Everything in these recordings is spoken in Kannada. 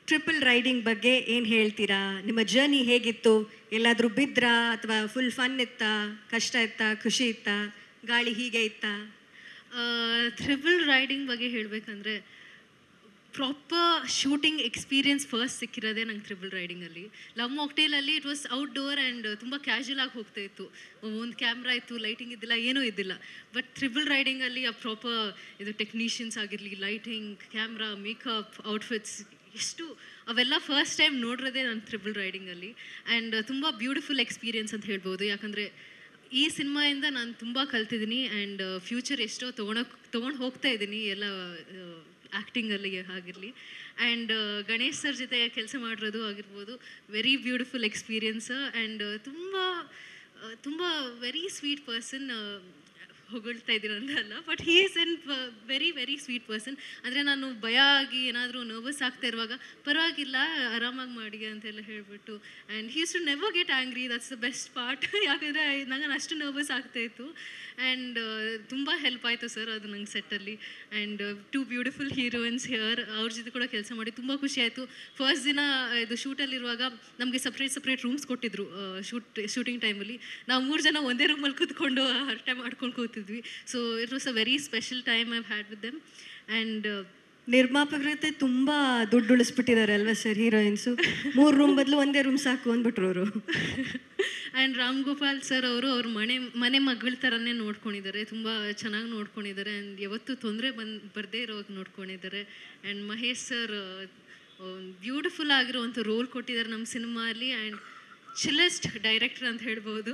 ಟ್ರಿಪಲ್ ರೈಡಿಂಗ್ ಬಗ್ಗೆ ಏನು ಹೇಳ್ತೀರಾ ನಿಮ್ಮ ಜರ್ನಿ ಹೇಗಿತ್ತು ಎಲ್ಲಾದರೂ ಬಿದ್ರಾ ಅಥವಾ ಫುಲ್ ಫನ್ ಇತ್ತಾ ಕಷ್ಟ ಇತ್ತಾ ಖುಷಿ ಇತ್ತಾ ಗಾಳಿ ಹೀಗೆ ಇತ್ತಾ ಥ್ರಿಬಲ್ ರೈಡಿಂಗ್ ಬಗ್ಗೆ ಹೇಳಬೇಕಂದ್ರೆ ಪ್ರಾಪರ್ ಶೂಟಿಂಗ್ ಎಕ್ಸ್ಪೀರಿಯನ್ಸ್ ಫಸ್ಟ್ ಸಿಕ್ಕಿರೋದೇ ನಂಗೆ ಥ್ರಿಬಲ್ ರೈಡಿಂಗಲ್ಲಿ ಲವ್ ಮಾಕ್ಟೇಲಲ್ಲಿ ಇಟ್ ವಾಸ್ ಔಟ್ಡೋರ್ ಆ್ಯಂಡ್ ತುಂಬ ಕ್ಯಾಶುಯಲ್ ಆಗಿ ಹೋಗ್ತಾ ಇತ್ತು ಒಂದು ಕ್ಯಾಮ್ರಾ ಇತ್ತು ಲೈಟಿಂಗ್ ಇದ್ದಿಲ್ಲ ಏನೂ ಇದ್ದಿಲ್ಲ ಬಟ್ ಥ್ರಿಬಲ್ ರೈಡಿಂಗಲ್ಲಿ ಆ ಪ್ರಾಪರ್ ಇದು ಟೆಕ್ನಿಷಿಯನ್ಸ್ ಆಗಿರಲಿ ಲೈಟಿಂಗ್ ಕ್ಯಾಮ್ರಾ ಮೇಕಪ್ ಔಟ್ಫಿಟ್ಸ್ ಎಷ್ಟು ಅವೆಲ್ಲ ಫಸ್ಟ್ ಟೈಮ್ ನೋಡಿರೋದೇ ನಾನು ಥ್ರಿಬಲ್ ರೈಡಿಂಗಲ್ಲಿ ಆ್ಯಂಡ್ ತುಂಬ ಬ್ಯೂಟಿಫುಲ್ ಎಕ್ಸ್ಪೀರಿಯನ್ಸ್ ಅಂತ ಹೇಳ್ಬೋದು ಯಾಕಂದರೆ ಈ ಸಿನಿಮಾಯಿಂದ ನಾನು ತುಂಬ ಕಲ್ತಿದ್ದೀನಿ ಆ್ಯಂಡ್ ಫ್ಯೂಚರ್ ಎಷ್ಟೋ ತೊಗೊಳಕ್ ತೊಗೊಂಡು ಹೋಗ್ತಾ ಇದ್ದೀನಿ ಎಲ್ಲ ಆ್ಯಕ್ಟಿಂಗಲ್ಲಿ ಆಗಿರಲಿ ಆ್ಯಂಡ್ ಗಣೇಶ್ ಸರ್ ಜೊತೆ ಕೆಲಸ ಮಾಡಿರೋದು ಆಗಿರ್ಬೋದು ವೆರಿ ಬ್ಯೂಟಿಫುಲ್ ಎಕ್ಸ್ಪೀರಿಯನ್ಸ್ ಆ್ಯಂಡ್ ತುಂಬ ತುಂಬ ವೆರಿ ಸ್ವೀಟ್ ಪರ್ಸನ್ ಹೊಗಳ್ತಾ ಇದ್ದೀರ ಅಂತ ಅಲ್ಲ but he is an very very sweet person ಅಂದರೆ ನಾನು ಭಯ ಆಗಿ ಏನಾದರೂ ನರ್ವಸ್ ಆಗ್ತಾ ಇರುವಾಗ ಪರವಾಗಿಲ್ಲ ಆರಾಮಾಗಿ ಮಾಡಿ ಅಂತೆಲ್ಲ ಹೇಳಿಬಿಟ್ಟು and he's to never get angry that's the best part ಯಾಕಂದರೆ ನಂಗೆ ಅಷ್ಟು ನರ್ವಸ್ ಆಗ್ತಾ ಇತ್ತು ಆ್ಯಂಡ್ ತುಂಬ ಹೆಲ್ಪ್ ಆಯಿತು ಸರ್ ಅದು ನಂಗೆ ಸೆಟ್ಟಲ್ಲಿ and two beautiful heroines here ಅವ್ರ ಜೊತೆ ಕೂಡ ಕೆಲಸ ಮಾಡಿ ತುಂಬ ಖುಷಿ ಆಯಿತು ಫಸ್ಟ್ ದಿನ ಇದು ಶೂಟಲ್ಲಿರುವಾಗ ನಮಗೆ ಸಪ್ರೇಟ್ ಸಪ್ರೇಟ್ ರೂಮ್ಸ್ ಕೊಟ್ಟಿದ್ರು ಶೂಟ್ ಶೂಟಿಂಗ್ ಟೈಮಲ್ಲಿ ನಾವು ಮೂರು ಜನ ಒಂದೇ ರೂಮಲ್ಲಿ ಕೂತ್ಕೊಂಡು ಹರಟೆ ಮಾಡ್ಕೊಂಡು ಕೂತಿದ್ವಿ so it was a very special time I've had with them and ನಿರ್ಮಾಪಕರ ಜೊತೆ ತುಂಬ ದುಡ್ಡು ಉಳಿಸ್ಬಿಟ್ಟಿದ್ದಾರೆ ಅಲ್ವಾ ಸರ್ ಹೀರೋಯಿನ್ಸು ಮೂರು ರೂಮ್ ಬದಲು ಒಂದೇ ರೂಮ್ ಸಾಕು ಅಂದ್ಬಿಟ್ರು ಅವರು ಆ್ಯಂಡ್ ರಾಮ್ ಗೋಪಾಲ್ ಸರ್ ಅವರು ಅವ್ರ ಮನೆ ಮನೆ ಮಗಳ ಥರನೇ ನೋಡ್ಕೊಂಡಿದ್ದಾರೆ ತುಂಬ ಚೆನ್ನಾಗಿ ನೋಡ್ಕೊಂಡಿದ್ದಾರೆ ಆ್ಯಂಡ್ ಯಾವತ್ತೂ ತೊಂದರೆ ಬಂದು ಬರದೇ ಇರೋವಾಗ ನೋಡ್ಕೊಂಡಿದ್ದಾರೆ ಆ್ಯಂಡ್ ಮಹೇಶ್ ಸರ್ ಬ್ಯೂಟಿಫುಲ್ ಆಗಿರೋವಂಥ ರೋಲ್ ಕೊಟ್ಟಿದ್ದಾರೆ ನಮ್ಮ ಸಿನಿಮಾಲಿ ಆ್ಯಂಡ್ ಚಿಲ್ಲೆಸ್ಟ್ ಡೈರೆಕ್ಟರ್ ಅಂತ ಹೇಳ್ಬೋದು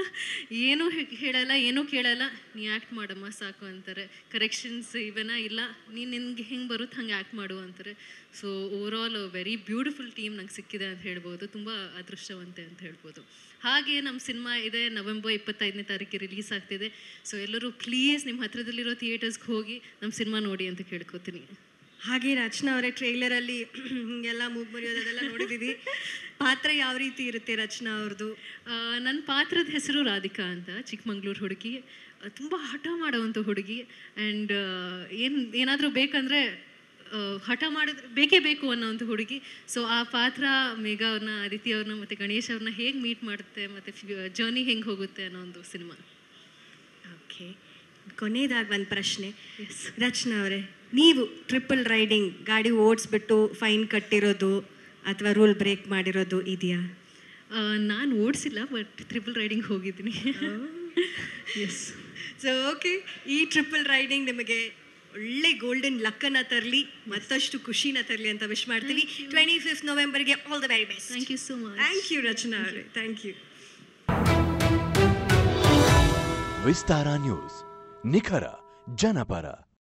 ಏನೂ ಹೇ- ಹೇಳಲ್ಲ ಏನೂ ಕೇಳಲ್ಲ ನೀ ಆ್ಯಕ್ಟ್ ಮಾಡಮ್ಮ ಸಾಕು ಅಂತಾರೆ ಕರೆಕ್ಷನ್ಸ್ ಇವೆನ ಇಲ್ಲ ನೀನು ನಿನ್ಗೆ ಹೆಂಗೆ ಬರುತ್ತೆ ಹಂಗೆ ಆ್ಯಕ್ಟ್ ಮಾಡು ಅಂತಾರೆ so overall very beautiful team ನಂಗೆ ಸಿಕ್ಕಿದೆ ಅಂತ ಹೇಳ್ಬೋದು ತುಂಬ ಅದೃಷ್ಟವಂತೆ ಅಂತ ಹೇಳ್ಬೋದು ಹಾಗೆ ನಮ್ಮ ಸಿನಿಮಾ ಇದೆ ನವೆಂಬರ್ ಇಪ್ಪತ್ತೈದನೇ ತಾರೀಕಿಗೆ ರಿಲೀಸ್ ಆಗ್ತಿದೆ ಸೊ ಎಲ್ಲರೂ ಪ್ಲೀಸ್ ನಿಮ್ಮ ಹತ್ರದಲ್ಲಿರೋ ಥಿಯೇಟರ್ಸ್ಗೆ ಹೋಗಿ ನಮ್ಮ ಸಿನಿಮಾ ನೋಡಿ ಅಂತ ಕೇಳ್ಕೊತೀನಿ ಹಾಗೆ ರಚನಾ ಅವರೇ ಟ್ರೈಲರಲ್ಲಿ ಹಿಂಗೆಲ್ಲ ಮೂಗ್ ಮರೆಯೋದು ಅದೆಲ್ಲ ನೋಡಿದ್ದೀವಿ ಪಾತ್ರ ಯಾವ ರೀತಿ ಇರುತ್ತೆ ರಚನಾ ಅವ್ರದ್ದು ನನ್ನ ಪಾತ್ರದ ಹೆಸರು ರಾಧಿಕಾ ಅಂತ ಚಿಕ್ಕಮಂಗ್ಳೂರು ಹುಡುಗಿ ತುಂಬ ಹಠ ಮಾಡೋವಂಥ ಹುಡುಗಿ ಆ್ಯಂಡ್ ಏನು ಏನಾದರೂ ಬೇಕಂದರೆ ಹಠ ಮಾಡಿದ್ರೆ ಬೇಕೇ ಬೇಕು ಅನ್ನೋವಂಥ ಹುಡುಗಿ ಸೊ ಆ ಪಾತ್ರ ಮೇಘಾ ಅವ್ರನ್ನ ಅದಿತಿ ಅವ್ರನ್ನ ಮತ್ತು ಗಣೇಶ್ ಅವ್ರನ್ನ ಹೇಗೆ ಮೀಟ್ ಮಾಡುತ್ತೆ ಮತ್ತು ಜರ್ನಿ ಹೆಂಗೆ ಹೋಗುತ್ತೆ ಅನ್ನೋ ಒಂದು ಸಿನಿಮಾ ಓಕೆ ಕೊನೆಯದಾಗಿ ಒಂದು ಪ್ರಶ್ನೆ ರಚನಾ ಅವರೇ ನೀವು ಟ್ರಿಪಲ್ ರೈಡಿಂಗ್ ಗಾಡಿ ಓಡಿಸ್ಬಿಟ್ಟು ಫೈನ್ ಕಟ್ಟಿರೋದು ಅಥವಾ ರೂಲ್ ಬ್ರೇಕ್ ಮಾಡಿರೋದು ಇದೆಯಾ ನಾನು ಓಡಿಸಿಲ್ಲ ಬಟ್ ಟ್ರಿಪಲ್ ರೈಡಿಂಗ್ ಹೋಗಿದ್ದೀನಿ ಎಸ್ ಸೊ ಓಕೆ ಈ ಟ್ರಿಪಲ್ ರೈಡಿಂಗ್ ನಿಮಗೆ ಒಳ್ಳೆ ಗೋಲ್ಡನ್ ಲಕ್ಕನ್ನ ತರಲಿ ಮತ್ತಷ್ಟು ಖುಷಿನ ತರಲಿ ಅಂತ ವಿಶ್ ಮಾಡ್ತೀವಿ ಟ್ವೆಂಟಿ ಫಿಫ್ತ್ ನವೆಂಬರ್ಗೆ all the very best thank you so much thank you Rachana ಅವರೇ ಥ್ಯಾಂಕ್ ಯು ವಿಸ್ತಾರ ನ್ಯೂಸ್ ನಿಖರ ಜನಪರ